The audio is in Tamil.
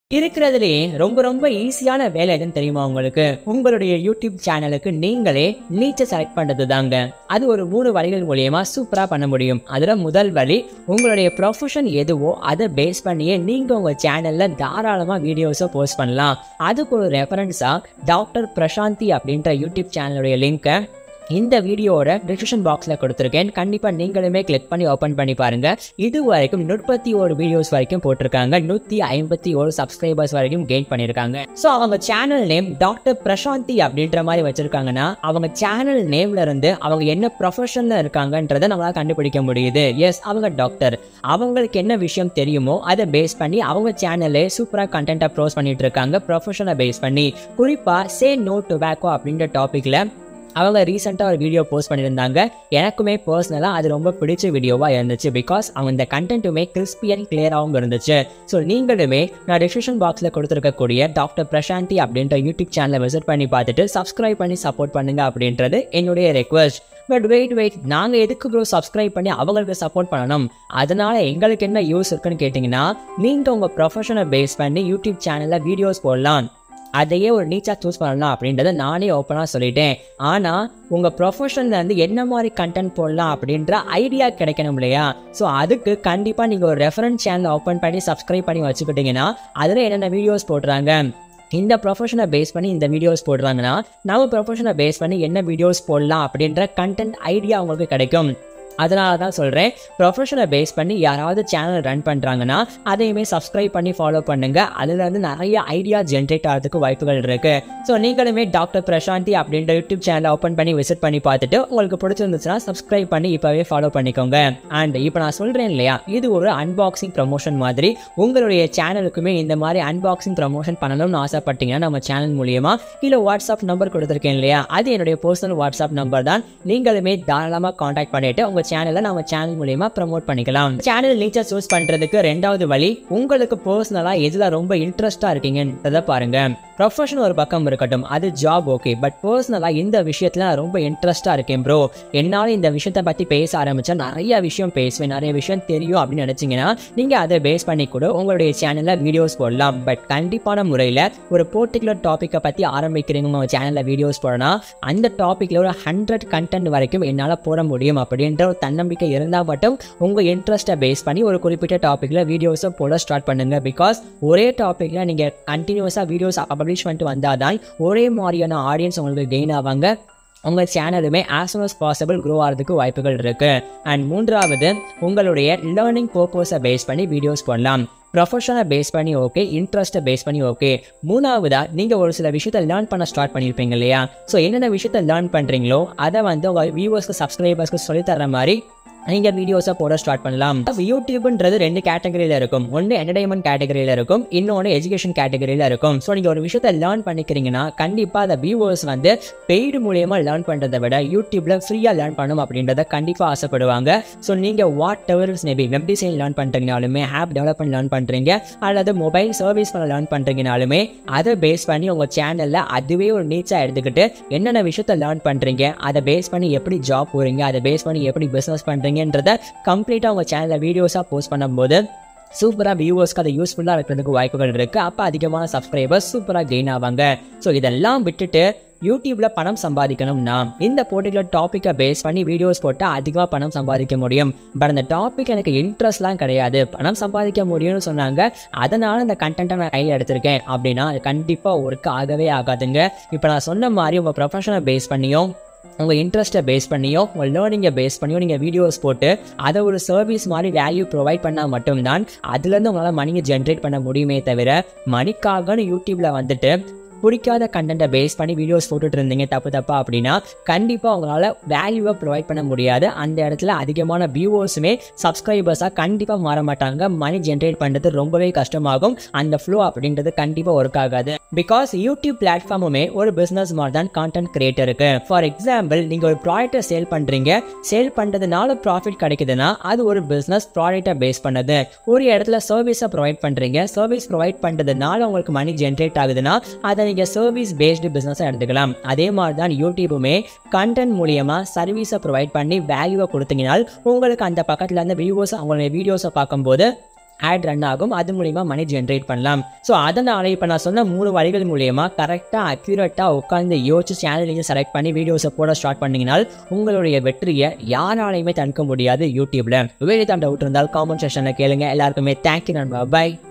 இருக்கிறதுலேயே ரொம்ப ரொம்ப ஈஸியான வேலை எதுன்னு தெரியுமா உங்களுக்கு உங்களுடைய யூடியூப் சேனலுக்கு நீங்களே நீச்சை செலக்ட் பண்ணுறது தாங்க அது ஒரு மூணு வழிகள் மூலியமா சூப்பராக பண்ண முடியும் அதில் முதல் வழி உங்களுடைய ப்ரொஃபஷன் எதுவோ அதை பேஸ் பண்ணியே நீங்கள் உங்கள் சேனலில் தாராளமாக வீடியோஸை போஸ்ட் பண்ணலாம் அதுக்கு ஒரு ரெஃபரன்ஸாக டாக்டர் பிரசாந்தி அப்படின்ற யூடியூப் சேனலுடைய லிங்க்கை இந்த வீடியோவோட டிஸ்கிரிப்ஷன் பாக்ஸில் கொடுத்துருக்கேன் கண்டிப்பாக நீங்களுமே கிளிக் பண்ணி ஓப்பன் பண்ணி பாருங்க இது வரைக்கும் முப்பத்தி ஒரு வீடியோஸ் வரைக்கும் போட்டிருக்காங்க நூற்றி ஐம்பத்தி ஒரு சப்ஸ்கிரைபர்ஸ் வரைக்கும் கெயின் பண்ணியிருக்காங்க ஸோ அவங்க சேனல் நேம் டாக்டர் பிரசாந்தி அப்படின்ற மாதிரி வச்சிருக்காங்கன்னா அவங்க சேனல் நேம்ல இருந்து அவங்க என்ன ப்ரொஃபஷனில் இருக்காங்கன்றதை நம்மளால கண்டுபிடிக்க முடியுது எஸ் அவங்க டாக்டர் அவங்களுக்கு என்ன விஷயம் தெரியுமோ அதை பேஸ் பண்ணி அவங்க சேனலே சூப்பராக கண்டென்ட்டை ப்ரோஸ் பண்ணிட்டு இருக்காங்க ப்ரொஃபஷனை பேஸ் பண்ணி குறிப்பாக சே நோ டுபாக்கோ அப்படின்ற டாப்பிக்கில் அவங்க ரீசெண்டாக ஒரு வீடியோ போஸ்ட் பண்ணியிருந்தாங்க எனக்குமே பர்சனலாக அது ரொம்ப பிடிச்ச வீடியோவாக இருந்துச்சு பிகாஸ் அவங்க இந்த கண்டென்ட்டுமே கிறிஸ்பி அண்ட் கிளியராகவும் இருந்துச்சு ஸோ நீங்களுமே நான் டிஸ்கிரிப்ஷன் பாக்ஸில் கொடுத்துருக்கக்கூடிய டாக்டர் பிரசாந்தி அப்படின்ற யூடியூப் சேனலை விசிட் பண்ணி பார்த்துட்டு சப்ஸ்கிரைப் பண்ணி சப்போர்ட் பண்ணுங்க அப்படின்றது என்னுடைய ரெக்வஸ்ட் பட் வெயிட் வெயிட் நாங்கள் எதுக்கு ப்ரோ சப்ஸ்கிரைப் பண்ணி அவங்களுக்கு சப்போர்ட் பண்ணணும் அதனால எங்களுக்கு என்ன யூஸ் இருக்குன்னு கேட்டிங்கன்னா நீங்கள் உங்கள் ப்ரொஃபஷனை பேஸ் பண்ணி யூடியூப் சேனலில் வீடியோஸ் போடலாம் அதையே ஒரு நீச்சாக சூஸ் பண்ணலாம் அப்படின்றத நானே ஓப்பனாக சொல்லிட்டேன் ஆனால் உங்கள் ப்ரொஃபஷனில் வந்து என்ன மாதிரி கண்டென்ட் போடலாம் அப்படின்ற ஐடியா கிடைக்கணும் இல்லையா ஸோ அதுக்கு கண்டிப்பாக நீங்கள் ஒரு ரெஃபரன்ஸ் சேனல் ஓப்பன் பண்ணி சப்ஸ்கிரைப் பண்ணி வச்சுக்கிட்டிங்கன்னா அதில் என்னென்ன வீடியோஸ் போடுறாங்க இந்த ப்ரொஃபஷனை பேஸ் பண்ணி இந்த வீடியோஸ் போடுறாங்கன்னா நம்ம ப்ரொஃபஷனை பேஸ் பண்ணி என்ன வீடியோஸ் போடலாம் அப்படின்ற கண்டென்ட் ஐடியா உங்களுக்கு கிடைக்கும் அதனால தான் சொல்கிறேன் ப்ரொஃபஷனை பேஸ் பண்ணி யாராவது சேனல் ரன் பண்ணுறாங்கன்னா அதையுமே சப்ஸ்கிரைப் பண்ணி ஃபாலோ பண்ணுங்க அதுலேருந்து நிறைய ஐடியா ஜென்ரேட் ஆகிறதுக்கு வாய்ப்புகள் இருக்குது ஸோ நீங்களுமே டாக்டர் பிரசாந்தி அப்படின்ற யூடியூப் சேனலை ஓப்பன் பண்ணி விசிட் பண்ணி பார்த்துட்டு உங்களுக்கு பிடிச்சிருந்துச்சுன்னா சப்ஸ்கிரைப் பண்ணி இப்போவே ஃபாலோ பண்ணிக்கோங்க அண்ட் இப்போ நான் சொல்கிறேன் இல்லையா இது ஒரு அன்பாக்சிங் ப்ரமோஷன் மாதிரி உங்களுடைய சேனலுக்குமே இந்த மாதிரி அன்பாக்சிங் ப்ரமோஷன் பண்ணணும்னு ஆசைப்பட்டீங்கன்னா நம்ம சேனல் மூலியமா இல்லை வாட்ஸ்அப் நம்பர் கொடுத்துருக்கேன் இல்லையா அது என்னுடைய பர்சனல் வாட்ஸ்அப் நம்பர் தான் நீங்களுமே தாராளமாக காண்டாக்ட் பண்ணிட்டு உங்க சேனலை நம்ம சேனல் மூலியமா ப்ரமோட் பண்ணிக்கலாம் சேனல் நீச்சர் சூஸ் பண்றதுக்கு ரெண்டாவது வழி உங்களுக்கு பர்சனலா எதுல ரொம்ப இன்ட்ரெஸ்டா இருக்கீங்கன்றத பாருங்க ப்ரொஃபஷன் ஒரு பக்கம் இருக்கட்டும் அது ஜாப் ஓகே பட் பர்சனலாக இந்த விஷயத்தில் நான் ரொம்ப இன்ட்ரெஸ்ட்டாக இருக்கேன் ப்ரோ என்னால் இந்த விஷயத்தை பற்றி பேச ஆரம்பித்தா நிறைய விஷயம் பேசுவேன் நிறைய விஷயம் தெரியும் அப்படின்னு நினச்சிங்கன்னா நீங்கள் அதை பேஸ் பண்ணி கூட உங்களுடைய சேனலில் வீடியோஸ் போடலாம் பட் கண்டிப்பான முறையில் ஒரு பர்டிகுலர் டாப்பிக்கை பற்றி ஆரம்பிக்கிறீங்க உங்கள் சேனலில் வீடியோஸ் போடணும் அந்த டாப்பிக்கில் ஒரு ஹண்ட்ரட் கண்டென்ட் வரைக்கும் என்னால் போட முடியும் அப்படின்ற ஒரு தன்னம்பிக்கை இருந்தால் மட்டும் உங்கள் இன்ட்ரெஸ்ட்டை பேஸ் பண்ணி ஒரு குறிப்பிட்ட டாப்பிக்கில் வீடியோஸை போட ஸ்டார்ட் பண்ணுங்கள் பிகாஸ் ஒரே டாப்பிக்கில் நீங்கள் கண்டினியூஸாக வீடியோஸ் பப்ளிஷ் பண்ணிட்டு வந்தால் தான் ஒரே மாதிரியான ஆடியன்ஸ் உங்களுக்கு கெயின் ஆவாங்க உங்கள் சேனலுமே as soon as possible grow ஆகிறதுக்கு வாய்ப்புகள் இருக்குது அண்ட் மூன்றாவது உங்களுடைய லேர்னிங் பர்பஸை பேஸ் பண்ணி வீடியோஸ் போடலாம் ப்ரொஃபஷனை பேஸ் பண்ணி ஓகே இன்ட்ரெஸ்ட்டை பேஸ் பண்ணி ஓகே மூணாவதா நீங்கள் ஒரு சில விஷயத்தை லேர்ன் பண்ண ஸ்டார்ட் பண்ணியிருப்பீங்க இல்லையா ஸோ என்னென்ன விஷயத்தை லேர்ன் பண்ணுறீங்களோ அதை வந்து உங்கள் வியூவர்ஸ்க்கு சப்ஸ்கிரைபர்ஸ்க்கு சொல்லித்தர மாதிரி நீங்கள் வீடியோஸை போட ஸ்டார்ட் பண்ணலாம் யூடியூப்ன்றது ரெண்டு கேட்டகரியில் இருக்கும் ஒன்று என்டர்டைன்மெண்ட் கேட்டகரியில் இருக்கும் இன்னொன்று எஜுகேஷன் கேட்டகரியில் இருக்கும் ஸோ நீங்கள் ஒரு விஷயத்தை லேர்ன் பண்ணிக்கிறீங்கன்னா கண்டிப்பாக அந்த வியூவர்ஸ் வந்து பெய்டு மூலியமாக லேர்ன் பண்ணுறதை விட யூடியூப்பில் ஃப்ரீயாக லேர்ன் பண்ணணும் அப்படின்றத கண்டிப்பாக ஆசைப்படுவாங்க ஸோ நீங்கள் whatever maybe web design learn பண்ணுறீங்கனாலுமே ஆப் டெவலப்மெண்ட் லேர்ன் பண்ணுறீங்க அல்லது மொபைல் சர்வீஸ் பண்ண லேர்ன் பண்ணுறீங்கனாலுமே அதை பேஸ் பண்ணி உங்கள் சேனலில் அதுவே ஒரு நீச்சாக எடுத்துக்கிட்டு என்னென்ன விஷயத்தை லேர்ன் பண்ணுறீங்க அதை பேஸ் பண்ணி எப்படி ஜாப் போகிறீங்க அதை பேஸ் பண்ணி எப்படி பிஸ்னஸ் பண்ணுறீங்கன்றத கம்ப்ளீட்டாக உங்கள் சேனலில் வீடியோஸாக போஸ்ட் பண்ணும்போது சூப்பராக வியூவர்ஸ்க்கு அதை யூஸ்ஃபுல்லாக இருக்கிறதுக்கு வாய்ப்புகள் இருக்குது அப்போ அதிகமான சப்ஸ்கிரைபர்ஸ் சூப்பராக கெயின் ஆவாங்க ஸோ இதெல்லாம் விட்டுட்டு யூடியூப்ல பணம் சம்பாதிக்கணும்னா இந்த பர்டிகுலர் டாப்பிக்கை பேஸ் பண்ணி வீடியோஸ் போட்டால் அதிகமாக பணம் சம்பாதிக்க முடியும் பட் அந்த டாபிக் எனக்கு இன்ட்ரெஸ்ட்லாம் கிடையாது பணம் சம்பாதிக்க முடியும்னு சொன்னாங்க அதனால இந்த கண்டென்ட்டை நான் கையில் எடுத்திருக்கேன் அப்படின்னா அது கண்டிப்பாக ஒர்க் ஆகவே ஆகாதுங்க இப்போ நான் சொன்ன மாதிரி உங்கள் ப்ரொஃபஷனை பேஸ் பண்ணியும் உங்கள் இன்ட்ரெஸ்ட்டை பேஸ் பண்ணியோ உங்கள் லேர்னிங்கை பேஸ் பண்ணியோ நீங்கள் வீடியோஸ் போட்டு அதை ஒரு சர்வீஸ் மாதிரி வேல்யூ ப்ரொவைட் பண்ணால் மட்டும்தான் அதுலேருந்து உங்களால் மணியை ஜென்ரேட் பண்ண முடியுமே தவிர மணிக்காகன்னு யூடியூப்பில் வந்துட்டு பிடிக்காத கண்டென்ட்டை பேஸ் பண்ணி வீடியோஸ் போட்டுட்டு இருந்தீங்க தப்பு தப்பா அப்படின்னா கண்டிப்பாக உங்களால் வேல்யூவை ப்ரொவைட் பண்ண முடியாது அந்த இடத்துல அதிகமான வியூவர்ஸுமே சப்ஸ்கிரைபர்ஸாக கண்டிப்பாக மாற மாட்டாங்க மணி ஜென்ரேட் பண்ணுறது ரொம்பவே கஷ்டமாகும் அந்த ஃப்ளோ அப்படின்றது கண்டிப்பாக ஒர்க் ஆகாது பிகாஸ் யூடியூப் பிளாட்ஃபார்முமே ஒரு பிஸ்னஸ் மாதிரி தான் கான்டென்ட் கிரியேட்டருக்கு ஃபார் எக்ஸாம்பிள் நீங்கள் ஒரு ப்ராடக்ட்டை சேல் பண்ணுறீங்க சேல் பண்ணுறதுனால ப்ராஃபிட் கிடைக்குதுன்னா அது ஒரு பிஸ்னஸ் ப்ராடக்ட்டை பேஸ் பண்ணது ஒரு இடத்துல சர்வீஸை ப்ரொவைட் பண்ணுறீங்க சர்வீஸ் ப்ரொவைட் பண்ணுறதுனால உங்களுக்கு மணி ஜென்ரேட் ஆகுதுன்னா அதை நீங்கள் சர்வீஸ் பேஸ்டு பிஸ்னஸை எடுத்துக்கலாம் அதே மாதிரி தான் யூடியூபுமே கண்டென்ட் மூலியமாக சர்வீஸை ப்ரொவைட் பண்ணி வேல்யூவை கொடுத்தீங்கன்னா உங்களுக்கு அந்த பக்கத்தில் இருந்த வியூவர்ஸ் அவங்களுடைய வீடியோஸை பார்க்கும்போது ஆட் ரன் ஆகும் அது மூலிமா மணி ஜென்ரேட் பண்ணலாம் ஸோ அதனால் இப்போ நான் சொன்ன மூணு வழிகள் மூலியமா கரெக்டாக அக்யூரேட்டாக உட்காந்து யோசிச்சு சேனலையும் செலக்ட் பண்ணி வீடியோஸை போட ஸ்டார்ட் பண்ணீங்கன்னா உங்களுடைய வெற்றியை யாராலையுமே தடுக்க முடியாது யூடியூப்ல வேறு தான் டவுட் இருந்தால் காமெண்ட் செஷனில் கேளுங்க எல்லாருக்குமே தேங்க்யூ நண்பா பை